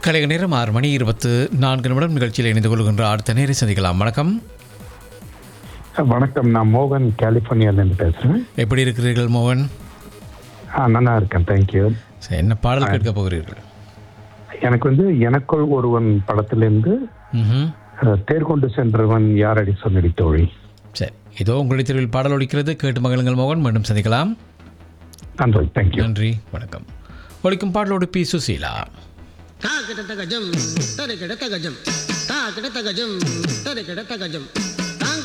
கலைக நேரம் ஆறு மணி இருபத்து நான்கு நிமிடம் நிகழ்ச்சியில் இணைந்து கொள்கின்ற அடுத்த நேரை சந்திக்கலாம் வணக்கம் வணக்கம் நான் மோகன் கலிஃபோர்னியாலேருந்து பேசுகிறேன் எப்படி இருக்கிறீர்கள் மோகன் ஆ நல்லா இருக்கேன் தேங்க்யூ சரி, என்ன பாடல் கேட்க போகிறீர்கள் எனக்கு வந்து எனக்குள் ஒருவன் படத்திலிருந்து ம்ஹும். அஹ், தேர்கொண்டு சென்றவன் யாரடி சொன்னடி தோழி சரி இதோ உங்களுடைய தெருவில் பாடல் ஒலிக்கிறது கேட்டு மகளுங்கள் மோகன் மீண்டும் சந்திக்கலாம் நன்றி தேங்க்யூ நன்றி வணக்கம் ஒலிக்கும் பாடலோடு பி சுசீலா తా కిడత గజం తరి కిడత గజం తా కిడత గజం తరి కిడత గజం